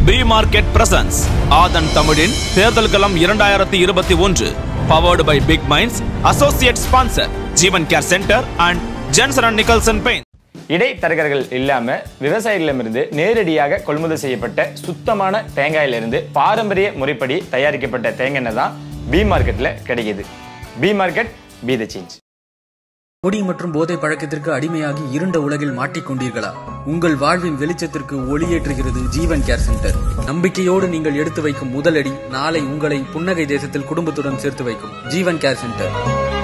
B market presence ஆதன் தமிழின் தேர்தல் களம் இரண்டாயிரத்தி இருபத்தி ஒன்று powered by big minds associate sponsor Jeevan care centre and Jensen and Nicholson paint இடைத்தரகர்கள் இல்லாம விவசாயிகளிடமிருந்து நேரடியாக கொள்முதல் செய்யப்பட்ட சுத்தமான தேங்காயிலிருந்து பாரம்பரிய முறைப்படி தயாரிக்கப்பட்ட தேங்காய் எண்ணெய் தான் பி மார்க்கெட்ல கிடைக்குது B market B the change குடி மற்றும் போதை பழக்கத்திற்கு அடிமையாகி இருண்ட உலகில் மாட்டிக்கொண்டீர்களா உங்கள் வாழ்வின் வெளிச்சத்திற்கு ஒளியேற்றுகிறது ஜீவன் கேர் சென்டர் நம்பிக்கையோடு நீங்கள் எடுத்து வைக்கும் முதலடி நாளை உங்களை புன்னகை தேசத்தில் குடும்பத்துடன் சேர்த்து வைக்கும் Jeevan care centre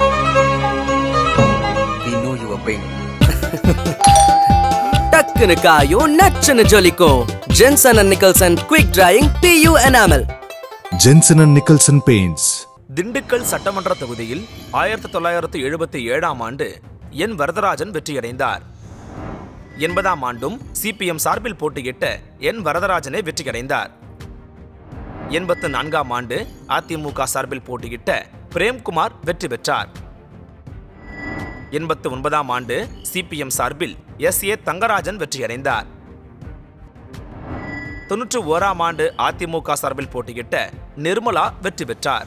We know your pain. டக்குனு காயும் நச்சுன்னு ஜொலிக்கும் Jensen and Nicholson quick drying PU enamel Jensen and Nicholson Paints. Dindigul சட்டமன்ற தொகுதியில் ஆயிரத்தி தொள்ளாயிரத்தி எழுபத்தி ஏழாம் ஆண்டு என் வரதராஜன் வெற்றியடைந்தார் எண்பதாம் ஆண்டும் சிபிஎம் சார்பில் போட்டியிட்ட என் வரதராஜனே வெற்றியடைந்தார் எண்பத்து நான்காம் ஆண்டு அதிமுக சார்பில் போட்டியிட்ட பிரேம்குமார் வெற்றி பெற்றார் எண்பத்து ஒன்பதாம் ஆண்டு சிபிஎம் சார்பில் எஸ் ஏ தங்கராஜன் வெற்றியடைந்தார் தொன்னூற்று ஓராம் ஆண்டு அதிமுக சார்பில் போட்டியிட்ட நிர்மலா வெற்றி பெற்றார்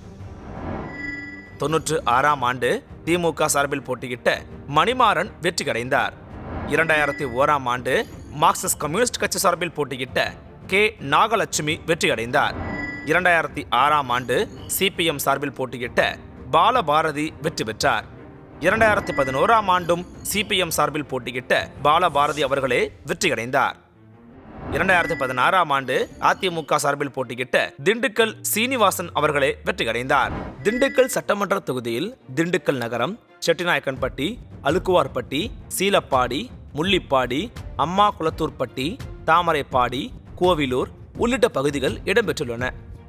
தொன்னூற்று ஆறாம் ஆண்டு திமுக சார்பில் போட்டியிட்ட மணிமாறன் வெற்றி அடைந்தார் இரண்டாயிரத்தி ஓராம் ஆண்டு மார்க்சிஸ்ட் கம்யூனிஸ்ட் கட்சி சார்பில் போட்டியிட்ட கே நாகலட்சுமி வெற்றி அடைந்தார் இரண்டாயிரத்தி ஆறாம் ஆண்டு சிபிஎம் சார்பில் போட்டியிட்ட பாலபாரதி வெற்றி பெற்றார் இரண்டாயிரத்தி பதினோராம் ஆண்டும் சிபிஎம் சார்பில் போட்டியிட்ட பாலபாரதி அவர்களே வெற்றியடைந்தார் இரண்டாயிரத்தி பதினாறாம் ஆண்டு அதிமுக சார்பில் போட்டியிட்ட திண்டுக்கல் சீனிவாசன் அவர்களே வெற்றி அடைந்தார் திண்டுக்கல் சட்டமன்ற தொகுதியில் திண்டுக்கல் நகரம் செட்டிநாயக்கன்பட்டி அலுக்குவார்பட்டி சீலப்பாடி முள்ளிப்பாடி அம்மா குளத்தூர்பட்டி தாமரைப்பாடி கோவிலூர் உள்ளிட்ட பகுதிகள் இடம்பெற்றுள்ளன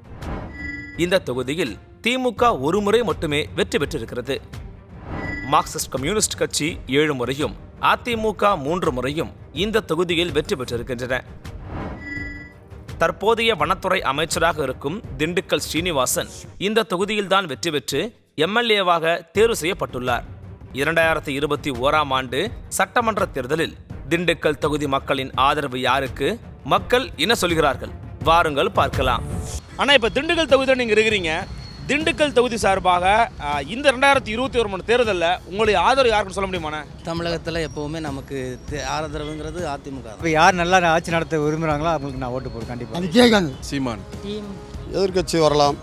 இந்த தொகுதியில் திமுக ஒரு முறை மட்டுமே வெற்றி பெற்றிருக்கிறது மார்க்சிஸ்ட் கம்யூனிஸ்ட் கட்சி ஏழு முறையும் அதிமுக மூன்று முறையும் இந்த தொகுதியில் வெற்றி பெற்றிருக்கின்றன தற்போதைய வனத்துறை அமைச்சராக இருக்கும் திண்டுக்கல் ஸ்ரீனிவாசன் இந்த தொகுதியில்தான் வெற்றி பெற்று எம்எல்ஏவாக தேர்வு செய்யப்பட்டுள்ளார் இரண்டாயிரத்தி இருபத்தி ஓராம் ஆண்டு சட்டமன்ற தேர்தலில் திண்டுக்கல் தொகுதி மக்களின் ஆதரவு யாருக்கு மக்கள் என்ன சொல்கிறார்கள் வாருங்கள் பார்க்கலாம் ஆனால் இப்போ திண்டுக்கல் தொகுதியில் நீங்கள் இருக்கிறீங்க திண்டுக்கல் தொகுதி சார்பாக ஆ, இந்த ரெண்டாயிரத்தி இருபத்தி ஒரு மணி தேர்தலில் உங்களுடைய ஆதரவு யாருக்குன்னு சொல்ல முடியுமாண்ணே தமிழகத்தில் எப்போவுமே நமக்கு தே- ஆதரவுங்கிறது அதிமுக தான் இப்போ யார் நல்லா ஆட்சி நடத்த விரும்புகிறாங்களோ அவங்களுக்கு நான் ஓட்டு போடுறேன் கண்டிப்பாக விஜயகாந்த் சீமான் எதிர்கட்சி வரலாம்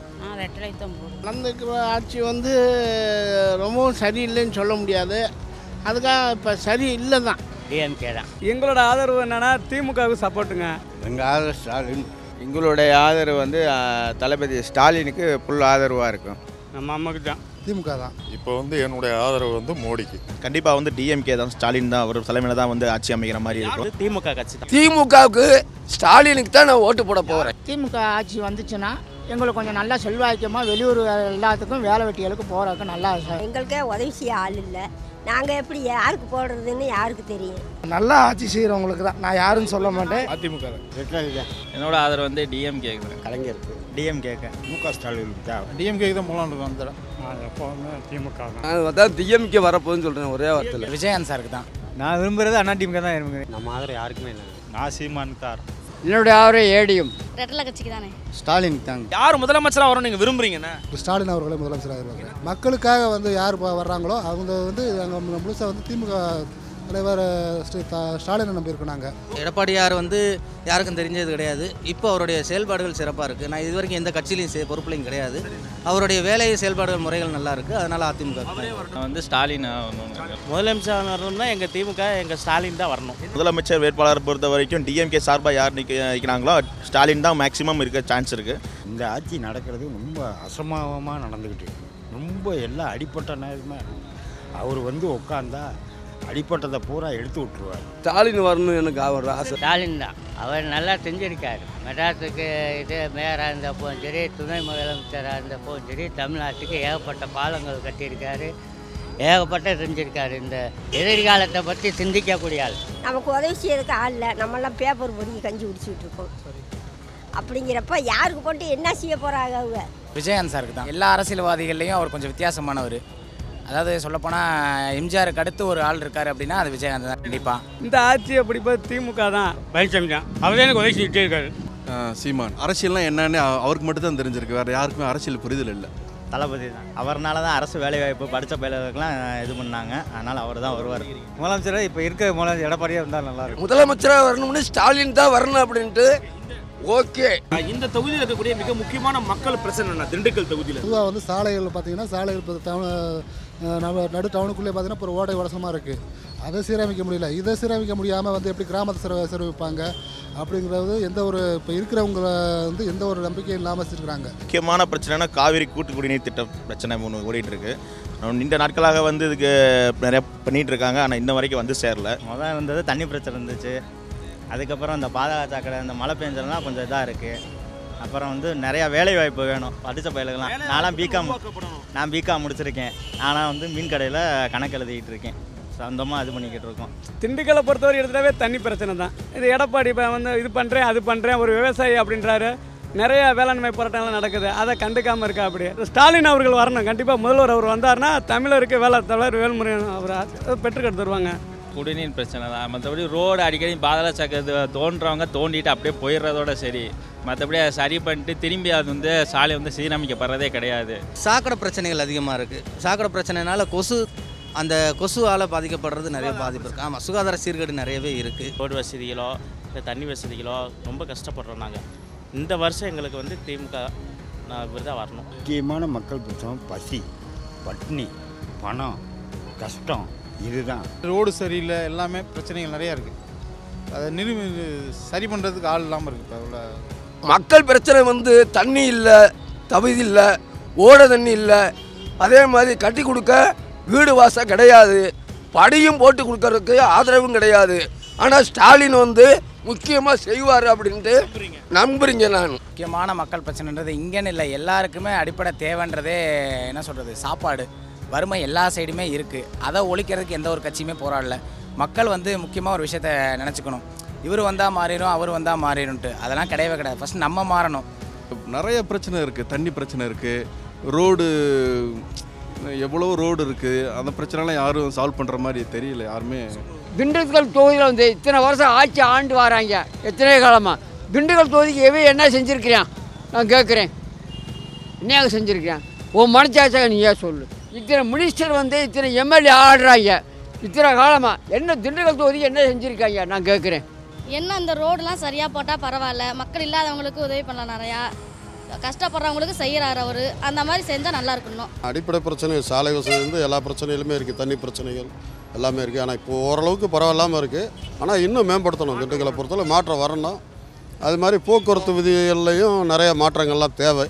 நடந்துக்கிற ஆட்சி வந்து ரொம்பவும் சரியில்லைன்னு சொல்ல முடியாது அதுக்காக இப்போ சரி இல்லை தான் டிஎம்கே தான் எங்களோட ஆதரவு என்னன்னா திமுகவுக்கு சப்போர்ட்டுங்க எங்கள் ஆதரவு ஸ்டாலின் எங்களுடைய ஆதரவு வந்து அஹ், தளபதி ஸ்டாலினுக்கு ஃபுல் ஆதரவாக இருக்கும் நம்ம அம்மாக்கு தான் திமுக தான் இப்போ வந்து என்னுடைய ஆதரவு வந்து மோடிக்கு கண்டிப்பாக வந்து டிஎம்கே தான் ஸ்டாலின் தான் அவர் தலைமையில் தான் வந்து ஆட்சி அமைக்கிற மாதிரி இருக்கும் திமுக கட்சி தான் திமுகவுக்கு ஸ்டாலினுக்கு தான் நான் ஓட்டு போட போகிறேன் திமுக ஆட்சி வந்துச்சுன்னா எங்களுக்கு கொஞ்சம் நல்லா செல்வாக்கியமாக வெளியூர் எல்லாத்துக்கும் வேலை வெட்டிகளுக்கு போகிறதுக்கு நல்லா எங்களுக்கே உதவி செய்ய ஆள் இல்லை நாங்கள் எப்படி யாருக்கு போடுறதுன்னு யாருக்கு தெரியும் நல்லா ஆட்சி செய்கிறவங்களுக்கு தான் நான் யாருன்னு சொல்ல மாட்டேன் அதிமுக என்னோட ஆதரவு வந்து டிஎம்கே கலைஞர் டிஎம்கேக்கு முக ஸ்டாலின் டிஎம்கே தான் போலான்னு இருக்கோம் அந்த தடவை. எப்போவுமே திமுக தான் அதான் டிஎம்கே வரப்போகுதுன்னு சொல்கிறேன் ஒரே வார்த்தையில் விஜயகாந்த் சாருக்கு தான் நான் விரும்புறது அண்ணா டிமுக தான் விரும்புகிறேன் நம்ம ஆதரவு யாருக்குமே இல்லை நான் சீமான் தார் என்னுடைய ஆதரவு ஏடிஎம் ரெட்டலை கட்சிக்கு தானே ஸ்டாலினுக்கு தாங்க யார் முதலமைச்சராக வரணும் நீங்கள் விரும்புறீங்கண்ணே ஸ்டாலின் அவர்களே முதலமைச்சராக இருப்பாங்க மக்களுக்காக வந்து யார் ப- வர்றாங்களோ அவங்க வந்து அங்கே முழுசாக வந்து திமுக தலைவர் ஸ்ரீ த- ஸ்டாலினை நம்பியிருக்கோம் நாங்கள் எடப்பாடியார் வந்து யாருக்கும் தெரிஞ்சது கிடையாது இப்போ அவருடைய செயல்பாடுகள் சிறப்பாக இருக்குது நான் இது வரைக்கும் எந்த கட்சியிலையும் செ- பொறுப்புலையும் கிடையாது அவருடைய வேலை செயல்பாடுகள் முறைகள் நல்லா இருக்குது அதனால் அதிமுக வந்து ஸ்டாலின் முதலமைச்சர் வரணும்னா எங்கள் திமுக எங்கள் ஸ்டாலின் தான் வரணும் முதலமைச்சர் வேட்பாளர் பொறுத்த வரைக்கும் டிஎம்கே சார்பாக யார் நிற்க நிற்கிறாங்களோ ஸ்டாலின் தான் மேக்ஸிமம் இருக்க சான்ஸ் இருக்குது இந்த ஆட்சி நடக்கிறது ரொம்ப அசம்பாவமாக நடந்துக்கிட்டு இருக்கு. ரொம்ப எல்லாம் அடிப்பட்ட நேரமே அவர் வந்து உட்காந்தா அடிப்பட்டதை பூரா எடுத்து விட்டுருவார் ஸ்டாலின் வரணும் எனக்கு அவர் ஆசை ஸ்டாலின் தான் அவர் நல்லா செஞ்சிருக்காரு மெட்ராஸுக்கு இது மேயராக இருந்தப்போவும் சரி துணை முதலமைச்சராக இருந்தப்போவும் சரி தமிழ்நாட்டுக்கு ஏகப்பட்ட பாலங்கள் கட்டியிருக்காரு ஏகப்பட்ட செஞ்சிருக்காரு இந்த எதிர்காலத்தை பற்றி சிந்திக்கக்கூடிய ஆள் நமக்கு உதவி செய்யறதுக்கு ஆள் இல்லை நம்மெல்லாம் பேப்பர் பொடி கஞ்சி குடிச்சிட்டு இருக்கோம் அப்படிங்கிறப்ப யாருக்கு போட்டு என்ன செய்ய போகிறாங்க அவங்க விஜயகாந்த் சாருக்கு தான் எல்லா அரசியல்வாதிகள்லையும் அவர் கொஞ்சம் வித்தியாசமான அதாவது சொல்லப்போனால் எம்ஜிஆருக்கு அடுத்து ஒரு ஆள் இருக்கார் அப்படின்னா அது விஜயகாந்த் தான் கண்டிப்பாக இந்த ஆட்சி அப்படி பார்த்து திமுக தான் பழனிசாமி தான் அவர் தான் எனக்கு உதவி செஞ்சுட்டே இருக்காரு அஹ், சீமான் அரசியல்லாம் என்னன்னு அவ- அவருக்கு மட்டும் தான் தெரிஞ்சிருக்கு வேறு யாருக்குமே அரசியல் புரிதல் இல்லை தளபதி தான் அவர்னால தான் அரசு வேலைவாய்ப்பு படித்த பயிர்களுக்கெல்லாம் இது பண்ணாங்க அதனால் அவர் தான் வருவார் முதலமைச்சர் இப்போ இருக்க முதலமைச்சர் எடப்பாடியாக இருந்தால் நல்லா இருக்கும் முதலமைச்சராக வரணும்னு ஸ்டாலின் தான் வரணும் அப்படின்ட்டு ஓகே இந்த தொகுதியில் இருக்கக்கூடிய மிக முக்கியமான மக்கள் பிரச்சனை என்ன திண்டுக்கல் தொகுதியில் பொதுவாக வந்து சாலைகள் பார்த்தீங்கன்னா சாலைகள் இப்போ டவுன் அஹ், நம்ம நடு டவுனுக்குள்ளே பார்த்தீங்கன்னா இப்போ ஓடை வடசமாக இருக்குது அதை சீரமைக்க முடியல இதை சீரமைக்க முடியாமல் வந்து எப்படி கிராமத்தை சிற சீரமைப்பாங்க அப்படிங்கிறது எந்த ஒரு இப்போ இருக்கிறவங்க வந்து எந்த ஒரு நம்பிக்கையும் இல்லாமல் வச்சுருக்கிறாங்க முக்கியமான பிரச்சனைனா காவிரி கூட்டு குடிநீர் திட்டம் பிரச்சனை ஒன்று ஓடிட்டு இருக்கு நீண்ட நாட்களாக வந்து இதுக்கு நிறைய பண்ணிட்டு இருக்காங்க ஆனால் இன்ன வரைக்கும் வந்து சேரல முதல் இருந்தது தண்ணி பிரச்சனை இருந்துச்சு அதுக்கப்புறம் இந்த பாதாள சாக்கடை இந்த மழை பெஞ்சதுலாம் கொஞ்சம் இதாக இருக்குது அப்புறம் வந்து நிறையா வேலை வாய்ப்பு வேணும் படித்த பயிலுக்கெல்லாம் நான்லாம் பிகாம் நான் பிகாம் முடிச்சிருக்கேன் ஆனால் வந்து மீன் கடையில் கணக்கு எழுதிக்கிட்டு இருக்கேன் சொந்தமாக இது பண்ணிக்கிட்டு இருக்கோம் திண்டுக்கலை பொறுத்தவரை எடுத்துட்டாவே தண்ணி பிரச்சனை தான் இது எடப்பாடி இப்போ வந்து இது பண்ணுறேன் அது பண்ணுறேன் ஒரு விவசாயி அப்படின்றாரு நிறைய வேளாண்மை போராட்டங்கள் நடக்குது அதை கண்டுக்காமல் இருக்கா அப்படி ஸ்டாலின் அவர்கள் வரணும் கண்டிப்பாக முதல்வர் அவர் வந்தார்னா தமிழருக்கு வேலை தலைவர் வேல்முருகன் அவர் பெற்றுக்கிட்டு தருவாங்க குடிநீர் பிரச்சனை தான் மற்றபடி ரோடு அடிக்கடி பாதாள சக்கரத்து தோன்றவங்க தோண்டிட்டு அப்படியே போயிடுறதோட சரி மற்றபடி அதை சரி பண்ணிட்டு திரும்பி அது வந்து சாலை வந்து சீரமைக்கப்படுறதே கிடையாது சாக்கடை பிரச்சனைகள் அதிகமாக இருக்குது சாக்கடை பிரச்சனைனால கொசு அந்த கொசுவால் பாதிக்கப்படுறது நிறைய பாதிப்பு இருக்குது ஆமாம் சுகாதார சீர்கேடு நிறையவே இருக்குது ரோடு வசதிகளோ இல்லை தண்ணி வசதிகளோ ரொம்ப கஷ்டப்படுறோம் நாங்கள் இந்த வருஷம் எங்களுக்கு வந்து திமுக இவர் தான் வரணும் முக்கியமான மக்கள் பிரச்சனை பசி பட்னி பணம் கஷ்டம் இதுதான் ரோடு சரியில்லை எல்லாமே பிரச்சனைகள் நிறையா இருக்குது அதை நிரு சரி பண்ணுறதுக்கு ஆள் இல்லாமல் இருக்குது இப்போ உள்ள மக்கள் பிரச்சனை வந்து தண்ணி இல்லை தகுதி இல்லை ஓட தண்ணி இல்லை அதே மாதிரி கட்டி கொடுக்க வீடு வாசல் கிடையாது படியும் போட்டு கொடுக்கறதுக்கு ஆதரவும் கிடையாது ஆனால் ஸ்டாலின் வந்து முக்கியமாக செய்வார் அப்படின்ட்டு நம்புறீங்க நான் முக்கியமான மக்கள் பிரச்சனைன்றது இங்கேன்னு இல்லை எல்லாருக்குமே அடிப்படை தேவைன்றதே என்ன சொல்கிறது சாப்பாடு வறுமை எல்லா சைடுமே இருக்குது அதை ஒழிக்கிறதுக்கு எந்த ஒரு கட்சியுமே போராடல மக்கள் வந்து முக்கியமாக ஒரு விஷயத்த நினச்சிக்கணும் இவர் வந்தால் மாறிடும் அவர் வந்தால் மாறிடும்ட்டு அதெல்லாம் கிடையவே கிடையாது ஃபஸ்ட் நம்ம மாறணும் நிறைய பிரச்சனை இருக்குது தண்ணி பிரச்சனை இருக்குது ரோடு எவ்வளோ ரோடு இருக்குது அந்த பிரச்சனைலாம் யாரும் சால்வ் பண்ணுற மாதிரி தெரியல யாருமே திண்டுக்கல் தொகுதியில் வந்து இத்தனை வருஷம் ஆட்சி ஆண்டு வராங்க எத்தனை காலமாக திண்டுக்கல் தொகுதிக்கு எவன் என்ன செஞ்சுருக்கிறான் நான் கேட்குறேன் என்னங்க செஞ்சுருக்கேன் உன் மனச்சாச்சாக நீ ஏன் சொல்லு இத்தனை மினிஸ்டர் வந்து இத்தனை எம்எல்ஏ ஆடுறாங்க இத்தனை காலமாக என்ன திண்டுக்கல் தொகுதிக்கு என்ன செஞ்சுருக்காங்க நான் கேட்குறேன் என்ன அந்த ரோடுலாம் சரியாக போட்டால் பரவாயில்ல மக்கள் இல்லாதவங்களுக்கு உதவி பண்ணலாம் நிறையா கஷ்டப்படுறவங்களுக்கு செய்கிறாரு அவர் அந்த மாதிரி செஞ்சால் நல்லா இருக்கணும் அடிப்படை பிரச்சனை சாலை வசதி வந்து எல்லா பிரச்சனைகளுமே இருக்குது தண்ணி பிரச்சனைகள் எல்லாமே இருக்குது ஆனால் இப்போ ஓரளவுக்கு பரவாயில்லாமல் இருக்குது ஆனால் இன்னும் மேம்படுத்தணும் திண்டுக்கலை பொறுத்தவரை மாற்றம் வரணும் அது மாதிரி போக்குவரத்து விதிகள்லையும் நிறைய மாற்றங்கள்லாம் தேவை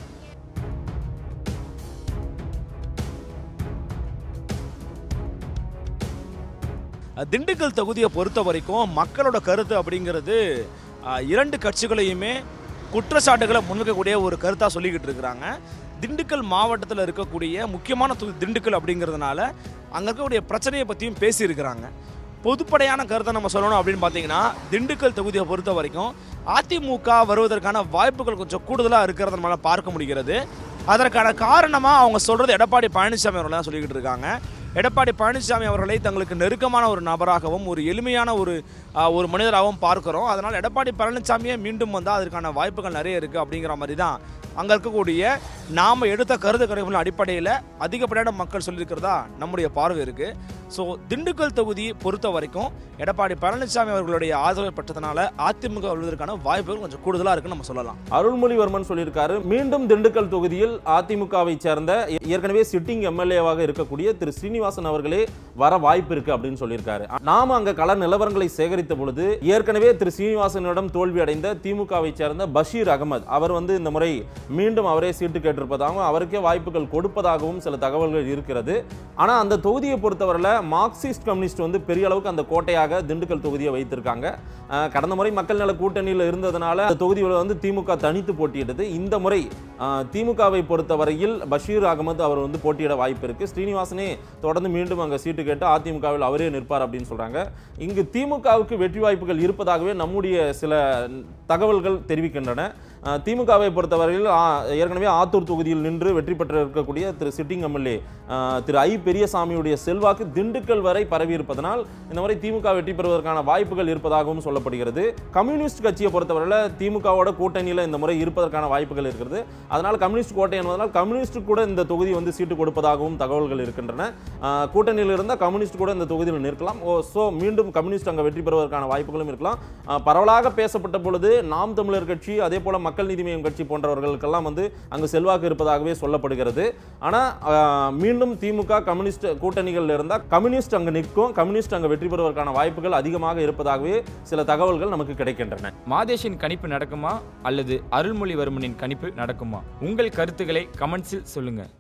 திண்டுக்கல் தொகுதியை பொறுத்த வரைக்கும் மக்களோட கருத்து அப்படிங்கிறது அஹ், இரண்டு கட்சிகளையுமே குற்றச்சாட்டுகளை முன்வைக்கக்கூடிய ஒரு கருத்தாக சொல்லிக்கிட்டு இருக்கிறாங்க திண்டுக்கல் மாவட்டத்தில் இருக்கக்கூடிய முக்கியமான தொகுதி திண்டுக்கல் அப்படிங்கிறதுனால அங்கே இருக்கக்கூடிய பிரச்சனையை பற்றியும் பேசியிருக்கிறாங்க பொதுப்படையான கருத்தை நம்ம சொல்லணும் அப்படின்னு பார்த்தீங்கன்னா திண்டுக்கல் தொகுதியை பொறுத்த வரைக்கும் அதிமுக வருவதற்கான வாய்ப்புகள் கொஞ்சம் கூடுதலாக இருக்கிறத நம்மளால் பார்க்க முடிகிறது அதற்கான காரணமாக அவங்க சொல்கிறது எடப்பாடி பழனிசாமி அவர்கள் தான் சொல்லிக்கிட்டு இருக்காங்க எடப்பாடி பழனிசாமி அவர்களை தங்களுக்கு நெருக்கமான ஒரு நபராகவும் ஒரு எளிமையான ஒரு ஆ, ஒரு மனிதராகவும் பார்க்கிறோம் அதனால் எடப்பாடி பழனிசாமியே மீண்டும் வந்தால் அதற்கான வாய்ப்புகள் நிறைய இருக்குது அப்படிங்கிற மாதிரி தான் அங்கே இருக்கக்கூடிய நாம் எடுத்த கருத்து கணிப்புகளின் அடிப்படையில் அதிகப்படியான மக்கள் சொல்லியிருக்கிறதா நம்முடைய பார்வை இருக்குது ஸோ திண்டுக்கல் தொகுதி பொறுத்த வரைக்கும் எடப்பாடி பழனிசாமி அவர்களுடைய ஆதரவை பெற்றதுனால அதிமுக வருவதற்கான வாய்ப்புகள் கொஞ்சம் கூடுதலாக இருக்குன்னு நம்ம சொல்லலாம் அருள்மொழிவர்மன் சொல்லியிருக்காரு மீண்டும் திண்டுக்கல் தொகுதியில் அதிமுகவை சேர்ந்த ஏ- ஏற்கனவே சிட்டிங் எம்எல்ஏவாக இருக்கக்கூடிய திரு ஸ்ரீனிவாசன் அவர்களே வர வாய்ப்பு இருக்கு அப்படின்னு சொல்லியிருக்காரு நாம அங்க கள நிலவரங்களை சேகரித்த பொழுது ஏற்கனவே திரு ஸ்ரீனிவாசனிடம் தோல்வி அடைந்த திமுகவை சேர்ந்த பஷீர் அகமது அவர் வந்து இந்த முறை மீண்டும் அவரே சீட்டு கேட்டிருப்பதாகவும் அவருக்கே வாய்ப்புகள் கொடுப்பதாகவும் சில தகவல்கள் இருக்கிறது ஆனா அந்த தொகுதியை பொறுத்தவரையில் மார்க்சிஸ்ட் கம்யூனிஸ்ட் வந்து பெரிய அளவுக்கு அந்த கோட்டையாக திண்டுக்கல் தொகுதியை வைத்திருக்காங்க அஹ் கடந்த முறை மக்கள் நல கூட்டணியில் இருந்ததுனால அந்த தொகுதியில் வந்து திமுக தனித்து போட்டியிட்டது இந்த முறை அஹ், திமுகவை பொறுத்தவரையில் பஷீர் அகமது அவர் வந்து போட்டியிட வாய்ப்பு இருக்கு ஸ்ரீனிவாசனே தொடர்ந்து மீண்டும் அங்கே சீட்டு கேட்டு அதிமுகவில் அவரே நிற்பார் அப்படின்னு சொல்றாங்க இங்கு திமுகவுக்கு வெற்றி வாய்ப்புகள் இருப்பதாகவே நம்முடைய சில தகவல்கள் தெரிவிக்கின்றன அஹ், திமுகவை பொறுத்தவரையில் ஆ, ஏற்கனவே ஆத்தூர் தொகுதியில் நின்று வெற்றி பெற்று இருக்கக்கூடிய திரு சிட்டிங் எம்எல்ஏ திரு ஐ பெரியசாமியுடைய செல்வாக்கு திண்டுக்கல் வரை பரவி இருப்பதனால் இந்த முறை திமுக வெற்றி பெறுவதற்கான வாய்ப்புகள் இருப்பதாகவும் சொல்லப்படுகிறது கம்யூனிஸ்ட் கட்சியை பொறுத்தவரையில் திமுகவோட கூட்டணியில் இந்த முறை இருப்பதற்கான வாய்ப்புகள் இருக்கிறது அதனால் கம்யூனிஸ்ட் கோட்டை என்பதனால் கம்யூனிஸ்ட் கூட இந்த தொகுதி வந்து சீட்டு கொடுப்பதாகவும் தகவல்கள் இருக்கின்றன ஆஹ் கூட்டணியில் இருந்தால் கம்யூனிஸ்ட் கூட இந்த தொகுதியில் நிற்கலாம் ஓ ஸோ மீண்டும் கம்யூனிஸ்ட் அங்கே வெற்றி பெறுவதற்கான வாய்ப்புகளும் இருக்கலாம் ஆஹ் பரவலாக பேசப்பட்ட பொழுது நாம் தமிழர் கட்சி அதே போல மக்கள் நீதி மய்யம் கட்சி போன்றவர்களுக்கெல்லாம் வந்து அங்கு செல்வாக்கு இருப்பதாகவே சொல்லப்படுகிறது ஆனால் மீண்டும் திமுக கம்யூனிஸ்ட் கூட்டணிகள் இருந்தால் கம்யூனிஸ்ட் அங்கே நிற்கும் கம்யூனிஸ்ட் அங்கே வெற்றி பெறுவதற்கான வாய்ப்புகள் அதிகமாக இருப்பதாகவே சில தகவல்கள் நமக்கு கிடைக்கின்றன மாதேஷின் கணிப்பு நடக்குமா அல்லது அருள்மொழிவர்மனின் கணிப்பு நடக்குமா உங்கள் கருத்துக்களை கமெண்ட்ஸில் சொல்லுங்க